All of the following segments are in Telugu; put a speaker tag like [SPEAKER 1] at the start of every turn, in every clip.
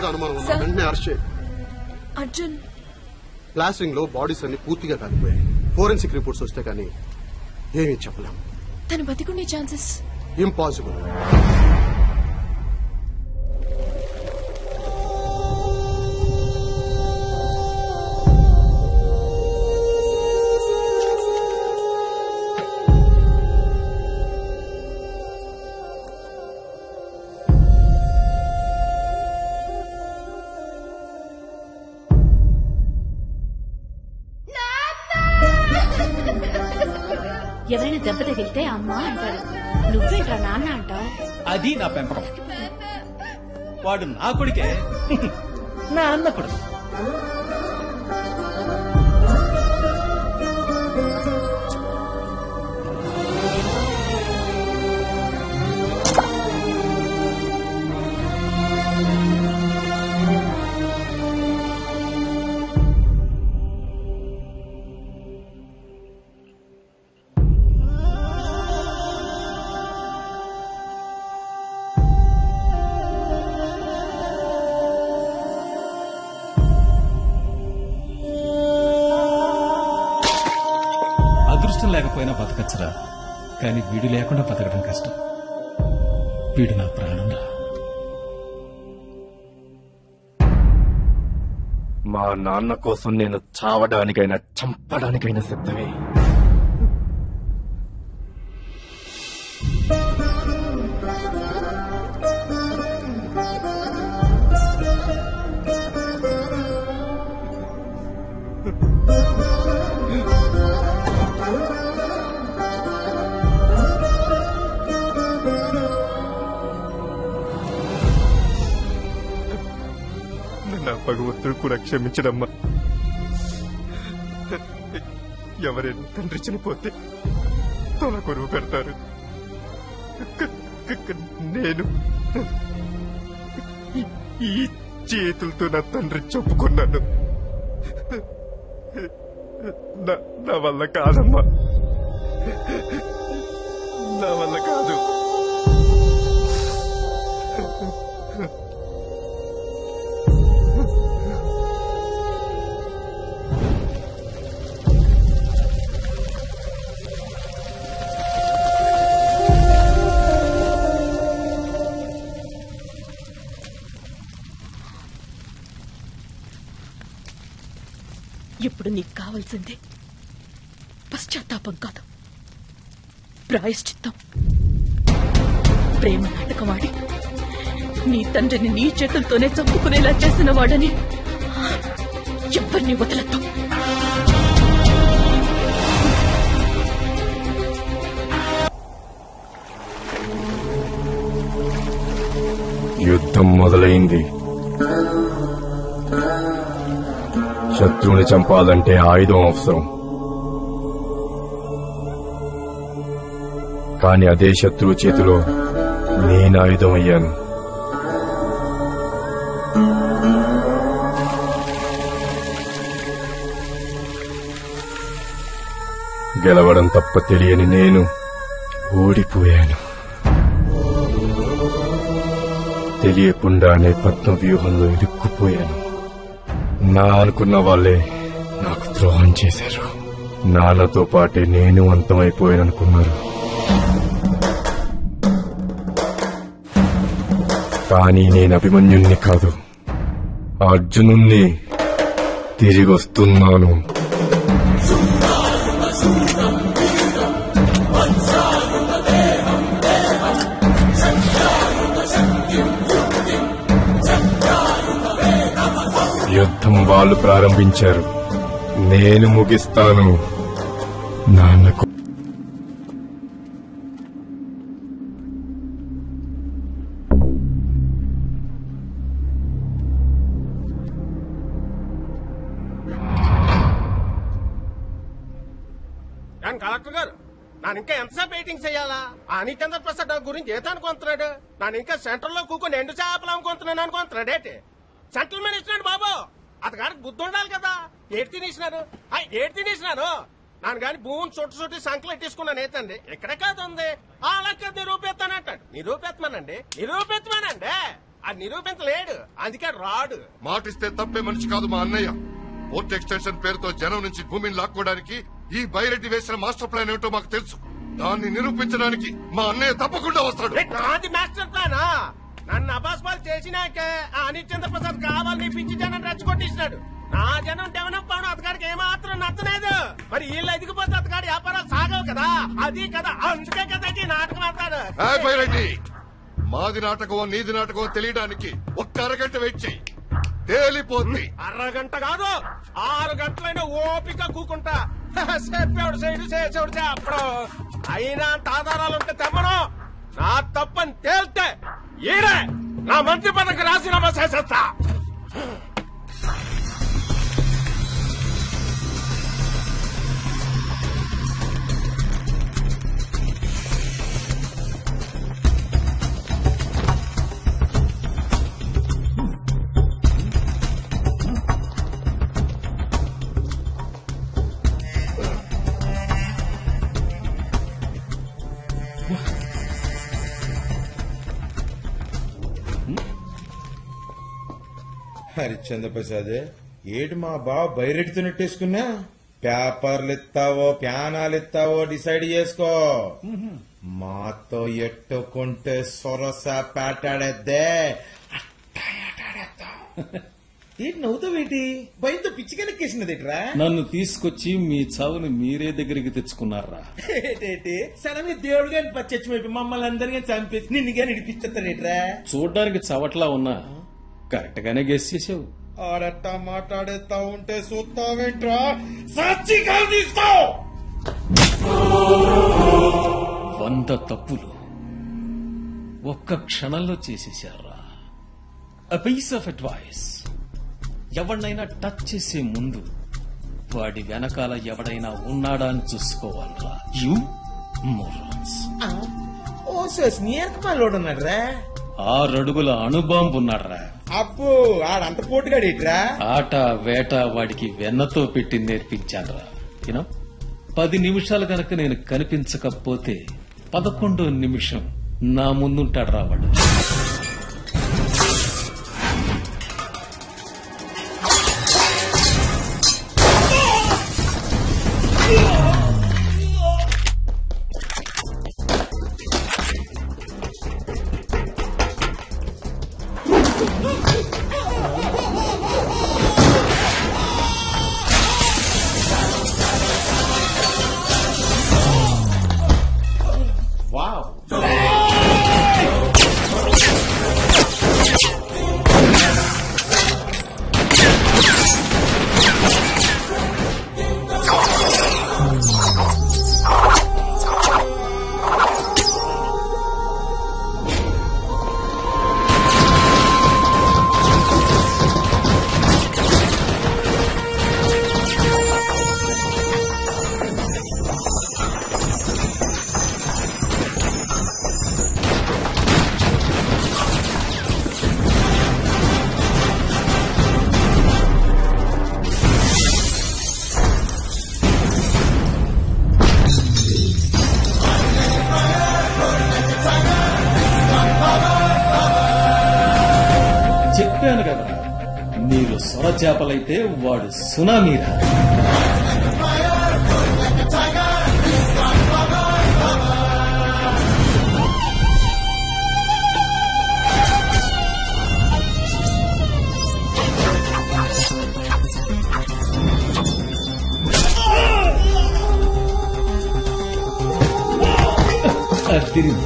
[SPEAKER 1] మీద అనుమానం ఉన్నా
[SPEAKER 2] సార్.
[SPEAKER 1] వెంటనే అరెస్ట్ చేయి
[SPEAKER 2] అర్జున్
[SPEAKER 1] ప్లాస్టరింగ్ లో బాడీస్ అన్ని పూర్తిగా కాలిపోయాయి ఫోరెన్సిక్ రిపోర్ట్స్ వస్తే కానీ ఏమీ చెప్పలేం
[SPEAKER 2] తను బతికుండే ఛాన్సెస్
[SPEAKER 1] ఇంపాసిబుల్
[SPEAKER 3] ఎవరైనా దెబ్బ తగిలితే అమ్మ అంటారు నువ్వేంట్రా నాన్న అంటావు
[SPEAKER 4] అది నా పెంపకం వాడు నా కొడుకే నా అన్న కొడుకు అదృష్టం లేకపోయినా బతకచ్చురా కానీ వీడు లేకుండా బతకడం కష్టం వీడు నా ప్రాణంరా
[SPEAKER 5] మా నాన్న కోసం నేను చావడానికైనా చంపడానికైనా సిద్ధమే నా భగవంతుడు కూడా క్షమించడమ్మా ఎవరైనా తండ్రి చనిపోతే తొల కొరువు పెడతారు క- క- క- నేను ఈ- ఈ చేతులతో నా తండ్రి చెప్పుకున్నాను నా నా వల్ల కాదమ్మా నా వల్ల కాదు
[SPEAKER 2] ఇప్పుడు నీకు కావాల్సింది పశ్చాత్తాపం కాదు ప్రాయశ్చిత్తం ప్రేమ నాటకమాడి నీ తండ్రిని నీ చేతులతోనే చంపుకునేలా చేసిన వాడని ఎవరిని వదలద్దు
[SPEAKER 5] యుద్ధం మొదలైంది శత్రువుని చంపాలంటే ఆయుధం అవసరం కాని అదే శత్రువు చేతిలో నేను ఆయుధం అయ్యాను గెలవడం తప్ప తెలియని నేను ఓడిపోయాను తెలియకుండానే పద్మ వ్యూహంలో ఇరుక్కుపోయాను నా అనుకున్న వాళ్ళే నాకు ద్రోహం చేశారు నాన్నతో పాటే నేను అంతమైపోయాననుకున్నారు కానీ నేను అభిమన్యుణ్ణి కాదు అర్జునుణ్ణి తిరిగొస్తున్నాను యుద్ధం వాళ్ళు ప్రారంభించారు నేను ముగిస్తాను నాన్నకు
[SPEAKER 6] నేను కలెక్టర్ గారు ನಾನು ఇంకా ఎంతసేపు వెయిటింగ్ చేయాలా ఆ నిత్యేంద్ర ప్రసాద్ నా గురించి ఏత అనుకుంటున్నాడు ನಾನು ఇంకా సెంటర్ లో కూకొని ఎండు చేపలు అనుకుంటున్నాను అనుకుంటున్నాడు ఏంటి సెంట్రల్ మినిస్టర్ బాబు అతగారికి బుద్ధి ఉండాలి కదా ఏడు తినేసినారు ఆ, ఏడు తినేసినారు నాను గాని భూమిని చుట్టు చుట్టి సంకలు ఎట్టేసుకున్నాను ఏతండి ఇక్కడ కాదు ఉంది ఆ లెక్క నిరూపిస్తానంటాడు నిరూపిస్తానండి నిరూపిస్తానండి అది నిరూపించలేడు అందుకే రాడు
[SPEAKER 7] మాటిస్తే తప్పే మనిషి కాదు మా అన్నయ్య పోర్ట్ ఎక్స్టెన్షన్ పేరుతో జనం నుంచి భూమిని లాక్కోవడానికి ఈ బైరెడ్డి వేసిన మాస్టర్ ప్లాన్ ఏమిటో మాకు తెలుసు దాన్ని నిరూపించడానికి మా అన్నయ్య తప్పకుండా వస్తాడు
[SPEAKER 6] ఏ, నాది మాస్టర్ ప్లానా నన్ను అబాస్పాల్ చేసినాకే ఆ అనిశ్చంద్ర ప్రసాద్ కావాలని పిచ్చి జనం రెచ్చగొట్టేసినాడు నా జనం డెవలప్ అవడం అతగాడికి ఏమాత్రం నచ్చలేదు మరి వీళ్ళు ఎదిగిపోతే అతగాడి వ్యాపారాలు సాగవు కదా అది కదా అందుకే కదా ఈ నాటకం ఆడతాడు
[SPEAKER 7] ఏయ్ బైరెడ్డి మాది నాటకం నీది నాటకం తెలియడానికి ఒక్క అరగంట వెయిట్ చెయ్యి తేలిపోద్ది
[SPEAKER 6] అరగంట కాదు ఆరు గంటలైనా ఓపిక కూకుంటా చెప్పాడు సైడు చేసేవాడు చెప్పడు అయినా అంత ఆధారాలు ఉంటే తెమ్మను నా తప్పని తేల్తే ఈడే నా మంత్రి పదవికి రాజీనామా చేసేస్తా
[SPEAKER 8] హరిశ్చంద్ర ప్రసాద్ ఏటి మా బావ బయరెట్టుతో నెట్టేసుకున్నా పేపర్లు ఇస్తావో ప్యానాలు ఇస్తావో డిసైడ్ చేసుకో మాతో ఎట్టుకుంటే సొరస పేటాడేద్దే ఏంటి నవ్వుతావేంటి భయంతో పిచ్చికెనెక్కేసినది ఇట్రా
[SPEAKER 4] నన్ను తీసుకొచ్చి మీ చావుని మీరే దగ్గరికి తెచ్చుకున్నారా
[SPEAKER 8] ఏంటి సడన్గా దేవుడు గాని పచ్చచ్చిపోయి మమ్మల్ని అందరినీ చంపేసి నిన్ను గాని ఇడిపిస్తారేట్రా
[SPEAKER 4] చూడ్డానికి చవట్లా ఉన్నా కరెక్ట్ గానే గెస్ చేసావు
[SPEAKER 8] ఆడట్టా మాట్లాడేస్తా ఉంటే చూస్తావేంట్రా సాక్షిగా తీస్తావు
[SPEAKER 4] వంద తప్పులు ఒక్క క్షణంలో చేసేశారా పీస్ ఆఫ్ అడ్వైస్ ఎవరినైనా టచ్ చేసే ముందు వాడి వెనకాల ఎవడైనా ఉన్నాడా అని చూసుకోవాలరా యు మొరాన్స్
[SPEAKER 8] ఓ సోస్ నీ వెనక ఉన్నాడ్రా
[SPEAKER 4] ఆరడుగుల అణుబాంబు ఉన్నాడ్రా
[SPEAKER 8] అప్పు ఆడంత పోటుగాడేట్రా
[SPEAKER 4] ఆట వేట వాడికి వెన్నతో పెట్టి నేర్పించానురా యూనో పది నిమిషాలు గనక నేను కనిపించకపోతే పదకొండో నిమిషం నా ముందుంటాడు రా వాడు
[SPEAKER 8] వావ్
[SPEAKER 4] చెప్పాను కదా మీరు సొర చేపలైతే వాడు సునామీరా అదిరింది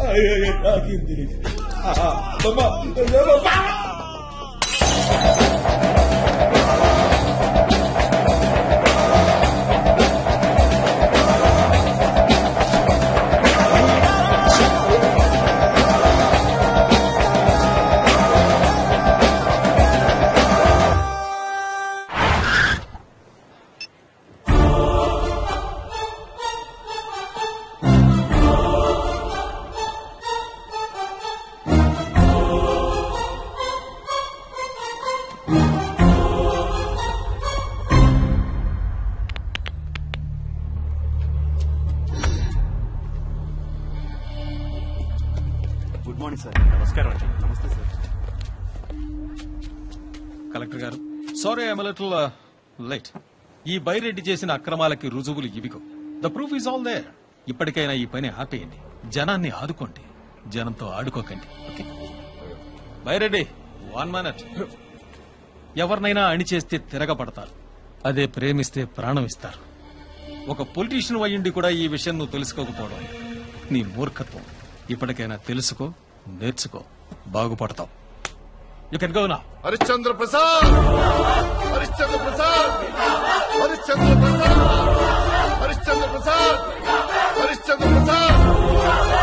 [SPEAKER 8] అయ్యో నాకేం తెలియదు ఆ, బాబా, బాబా.
[SPEAKER 9] గుడ్ మార్నింగ్ సార్ నమస్కారం అండి నమస్తే సార్
[SPEAKER 4] కలెక్టర్ గారు సారీ ఐఎమ్ లిటిల్ లైట్ ఈ బైరెడ్డి చేసిన అక్రమాలకి రుజువులు ఇవిగో the proof is all there ఇప్పటికైనా ఈ పని ఆపేయండి జనాన్ని ఆదుకోండి జనంతో ఆడుకోకండి ఓకే బైరెడ్డి వన్ మినిట్ ఎవరినైనా అణిచేస్తే తిరగబడతారు అదే ప్రేమిస్తే ప్రాణం ఇస్తారు ఒక పొలిటీషియన్ అయ్యుండి కూడా ఈ విషయం నువ్వు తెలుసుకోకపోవడం నీ మూర్ఖత్వం ఇప్పటికైనా తెలుసుకో నేర్చుకో బాగుపడతావు యు కెన్ గో నా
[SPEAKER 7] హరిశ్చంద్ర ప్రసాద్ హరిశ్చంద్ర ప్రసాద్ హరిశ్చంద్ర ప్రసాద్ హరిశ్చంద్ర ప్రసాద్ హరిశ్చంద్ర ప్రసాద్